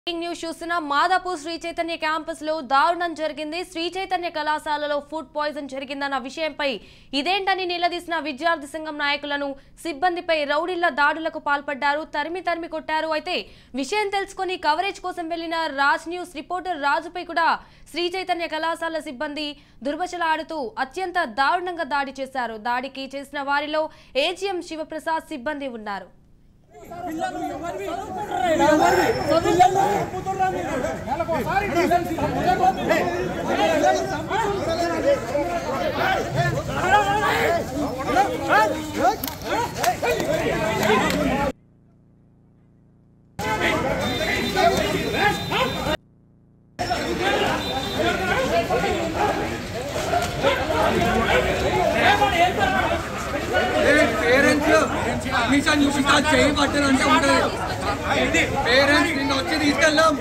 Breaking news చూస్తున్న Madhapur Sri Chaitanya campus లో దారుణం జరిగింది శ్రీ చైతన్య కళాశాలలో ఫుడ్ పాయిజన్ జరిగిందన్న విషయంపై ఇదేంటని నిలదీసిన విద్యార్థి సంఘం నాయకులను సిబ్బందిపై రౌడీల దాడులకు పాల్పడ్డారు తరిమి తరిమి కొట్టారు అయితే విషయం తెలుసుకొని కవరేజ్ కోసం వెళ్లిన రాజ్ న్యూస్ రిపోర్టర్ రాజుపై కూడా శ్రీ చైతన్య కళాశాల సిబ్బంది దుర్భశలాడుతూ అత్యంత దారుణంగా దాడి చేశారు దాడికి చేసిన వారిలో ఏజీఎం శివప్రసాద్ సిబ్బంది ఉన్నారు పేరెంట్స్ అడ్మిషన్ చూపిస్తా చేయబట్టను అంటే ఉంటుంది పేరెంట్స్ నిన్న వచ్చి తీసుకెళ్దాం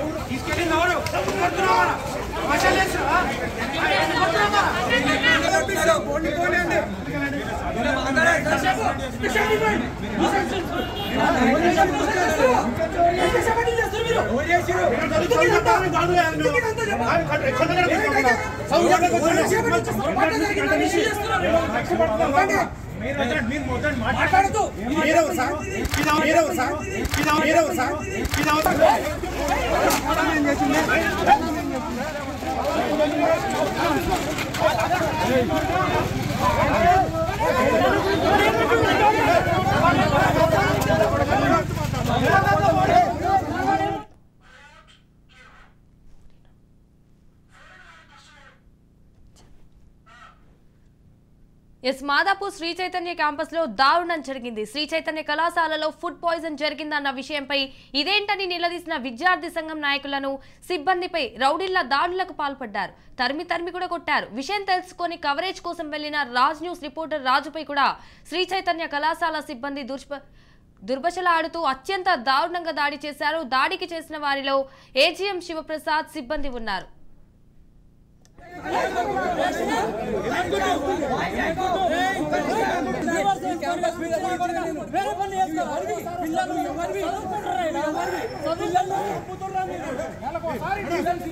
మాట్లాడుతూ మీరెవరు సార్ మీరెవరు సార్ మీరెవరు సార్ ఎస్ మాదాపూర్ శ్రీ చైతన్య క్యాంపస్ లో దారుణం జరిగింది శ్రీ చైతన్య కళాశాలలో ఫుడ్ పాయిజన్ జరిగిందన్న విషయంపై ఇదేంటని నిలదీసిన విద్యార్థి సంఘం నాయకులను సిబ్బందిపై రౌడీల దాడులకు పాల్పడ్డారు తరిమి తరిమి కూడా కొట్టారు విషయం తెలుసుకొని కవరేజ్ కోసం వెళ్లిన రాజ్ న్యూస్ రిపోర్టర్ రాజుపై కూడా శ్రీ చైతన్య కళాశాల సిబ్బంది దుష్ప దుర్భశలాడుతూ అత్యంత దారుణంగా దాడి చేశారు దాడికి చేసిన వారిలో ఏజీఎం శివప్రసాద్ సిబ్బంది ఉన్నారు వేరే పని చేసుకోవాలి పిల్లలు ఎవరివి ఎవరివి పిల్లలు పుత్రులు నెలకోసారి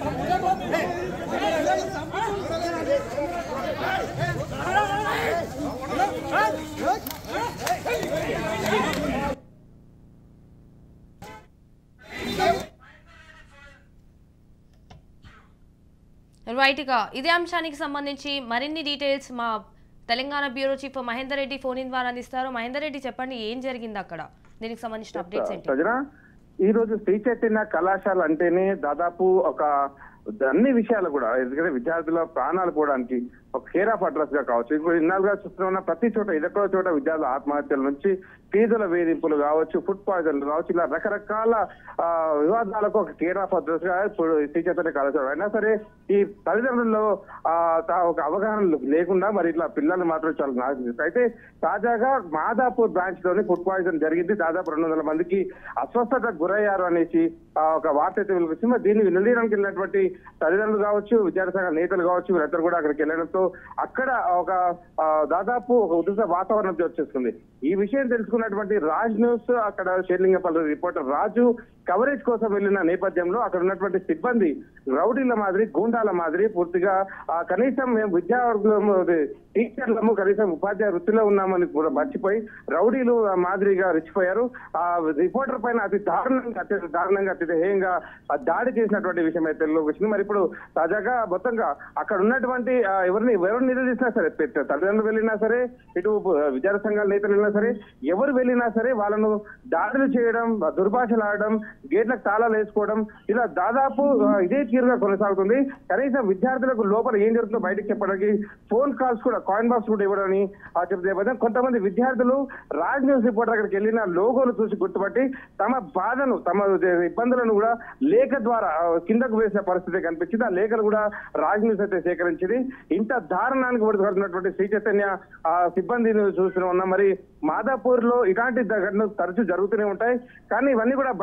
రైట్ గా ఇదే అంశానికి సంబంధించి మరిన్ని డీటెయిల్స్ మా Telangana bureau chief Mahender Reddy phone in ద్వారా అందిస్తారు మహేందర్ రెడ్డి చెప్పండి ఏం జరిగింది అక్కడ దీనికి సంబంధించిన అప్డేట్స్ ఏంటి సజన ఈ రోజు శ్రీ చైతన్య కళాశాల అంటేనే దాదాపు ఒక అన్ని విషయాలు కూడా ఎందుకంటే విద్యార్థుల ప్రాణాలు పోవడానికి ఒక కేర్ ఆఫ్ అడ్రస్ గా కావచ్చు ఇప్పుడు ఇన్నాళ్ళుగా చూస్తున్న ప్రతి చోట ఇదెక్కడో చోట విద్యార్థుల ఆత్మహత్యల నుంచి ఫీజుల వేధింపులు కావచ్చు ఫుడ్ పాయిజన్లు కావచ్చు ఇలా రకరకాల ఆ, వివాదాలకు ఒక కేర్ ఆఫ్ అడ్రస్ గా ఇప్పుడు శ్రీ చైతన్య కళాశాల అయినా సరే ఈ తల్లిదండ్రుల్లో ఆ, తా- ఒక అవగాహన లేకుండా మరి ఇట్లా పిల్లలు మాత్రం చాలా నాశనం అయితే తాజాగా మాదాపూర్ బ్రాంచ్ లోని ఫుడ్ పాయిజన్ జరిగింది దాదాపు రెండు వందల మందికి అస్వస్థతకు గురయ్యారు అనేసి ఆ, ఒక వార్త అయితే వెలువచ్చింది మరి దీన్ని నిలదీయడానికి వెళ్ళినటువంటి తల్లిదండ్రులు కావచ్చు విద్యార్థి సంఘ నేతలు కావచ్చు వీళ్ళందరూ కూడా అక్కడికి వెళ్ళడంతో అక్కడ ఒక ఆ, దాదాపు ఒక ఉద్రిక్త వాతావరణం వచ్చేస్తుంది ఈ విషయం తెలుసుకున్నటువంటి రాజ్ న్యూస్ అక్కడ షేర్లింగపల్లి రిపోర్టర్ రాజు కవరేజ్ కోసం వెళ్ళిన నేపథ్యంలో అక్కడ ఉన్నటువంటి సిబ్బంది రౌడీల మాదిరి గూండాల మాదిరి పూర్తిగా ఆ, కనీసం మేము విద్యావర్గము అదే, టీచర్లము కనీసం ఉపాధ్యాయ వృత్తిలో ఉన్నామని కూడా మర్చిపోయి రౌడీలు ఆ మాదిరిగా రెచ్చిపోయారు ఆ రిపోర్టర్ పైన అతి దారుణంగా అతి దారుణంగా అతి హేయంగా ఆ దాడి చేసినటువంటి విషయం అయితే తెలియలోకి వచ్చింది మరి ఇప్పుడు తాజాగా మొత్తంగా అక్కడ ఉన్నటువంటి ఆ, ఎవరిని ఎవరిని నిలదీసినా సరే పెద్ద తల్లిదండ్రులు వెళ్ళినా సరే ఇటు విద్యార్థి సంఘాల నేతలు వెళ్ళినా సరే ఎవరు వెళ్ళినా సరే వాళ్ళను దాడులు చేయడం దుర్భాషలాడడం గేట్లకు తాళాలు వేసుకోవడం ఇలా దాదాపు ఆ, ఇదే తీరుగా కొనసాగుతుంది కనీసం విద్యార్థులకు లోపల ఏం జరుగుతుందో బయటకు చెప్పడానికి ఫోన్ కాల్స్ కూడా కాయిన్ బాక్స్ కూడా ఇవ్వడని ఆ చెప్తే నేపథ్యం కొంతమంది విద్యార్థులు రాజ్ న్యూస్ రిపోర్టర్ అక్కడికి వెళ్ళిన లోగోను చూసి గుర్తుపట్టి తమ బాధను తమ ఇబ్బందులను కూడా లేఖ ద్వారా ఆ, కిందకు వేసే పరిస్థితి కనిపించింది ఆ లేఖలు కూడా రాజ్ న్యూస్ అయితే సేకరించింది ఇంత దారుణానికి ఒడిగడుతున్నటువంటి శ్రీ చైతన్య ఆ సిబ్బందిని చూస్తూ ఉన్నాం మరి మాదాపూర్ లో ఇలాంటి ఘటనలు తరచూ జరుగుతూనే ఉంటాయి కానీ ఇవన్నీ కూడా బయటికి రా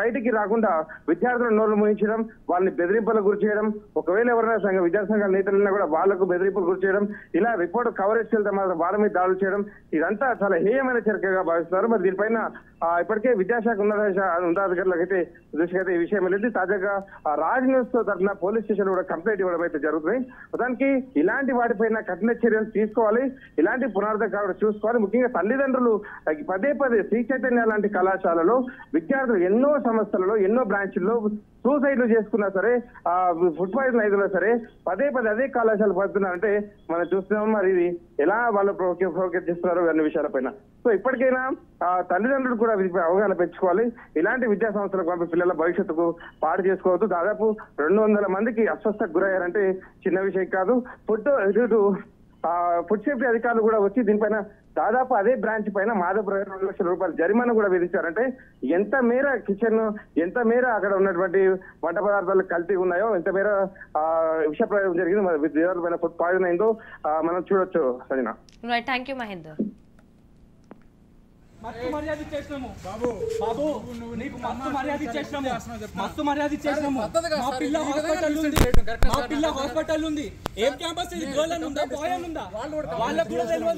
కాకుండా విద్యార్థులను నోరు ముగించడం వాళ్ళని బెదిరింపులకు గురి చేయడం ఒకవేళ ఎవరైనా సంఘ విద్యార్థి సంఘాల నేతలున్నా కూడా వాళ్ళకు బెదిరింపులు గురి చేయడం ఇలా రిపోర్ట్ కవరేజ్ వెళ్తే మాత్రం వాళ్ళ మీద దాడులు చేయడం ఇదంతా చాలా హేయమైన చర్యగా భావిస్తున్నారు మరి దీనిపైన ఆ, ఇప్పటికే విద్యాశాఖ ఉన్నత ఉన్నతాధికారులకు అయితే దృష్టికి అయితే ఈ విషయం వెళ్ళింది తాజాగా ఆ, రాజ్ న్యూస్ తో తరఫున పోలీస్ స్టేషన్ కూడా కంప్లైంట్ ఇవ్వడం అయితే జరుగుతుంది మొత్తానికి ఇలాంటి వాటిపైన కఠిన చర్యలు తీసుకోవాలి ఇలాంటి పునరుద్ధరణ కాకుండా చూసుకోవాలి ముఖ్యంగా తల్లిదండ్రులు ఆ, పదే పదే శ్రీ చైతన్య లాంటి కళాశాలలో విద్యార్థులు ఎన్నో సంస్థలలో ఎన్నో బ్రాంచ్ల్లో సూసైడ్లు చేసుకున్నా సరే ఆ ఫుడ్ పాయిజన్ అయినా సరే పదే పదే అదే కళాశాల పడుతున్నారంటే మనం చూస్తున్నాం మరి ఇది ఎలా వాళ్ళు ప్రోకేట్ చేస్తున్నారు అన్ని విషయాలపైన సో ఇప్పటికైనా ఆ తల్లిదండ్రులు కూడా వీటిపై అవగాహన పెంచుకోవాలి ఇలాంటి విద్యా సంస్థలకు పంపి పిల్లల భవిష్యత్తుకు పాడు చేసుకోవద్దు దాదాపు రెండు వందల మందికి అస్వస్థకు గురయ్యారంటే చిన్న విషయం కాదు ఫుడ్ ఇటు ఆ ఫుడ్ సేఫ్టీ అధికారులు కూడా వచ్చి దీనిపైన దాదాపు అదే బ్రాంచ్ పైన మాధవపురం రెండు లక్షల రూపాయల జరిమానా కూడా విధించారంటే ఎంత మేర కిచెన్ ఎంత మేర అక్కడ ఉన్నటువంటి వంట పదార్థాలు కల్తీ ఉన్నాయో ఎంత మేర ఆ విష ప్రయోగం జరిగింది మరి విద్యార్థుల పైన ఫుడ్ పాయిజన్ అయిందో ఆ, మనం చూడొచ్చు సరేనా రైట్ థ్యాంక్ యూ మహేందర్ మస్తు మర్యాద ఇచ్చేసినాము బాబు బాబు నీకు మస్తు మర్యాద ఇచ్చేసినాము మస్తు మర్యాద ఇచ్చేసినాము మా పిల్ల హాస్పిటల్ ఉంది మా పిల్ల హాస్పిటల్ ఉంది ఏం క్యాంపస్ ఇది గర్ల్ అని ఉందా బాయ్ అని ఉందా వాళ్ళకు కూడా తెలియదు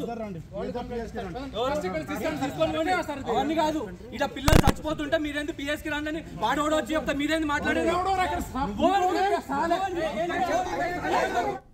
తీసుకొని పోనీ. అవన్నీ కాదు ఇట్లా పిల్లలు చచ్చిపోతుంటే మీరేంది పిఎస్ కి రండి అని వాడు వచ్చి చెప్తా మీరేంది మాట్లాడేది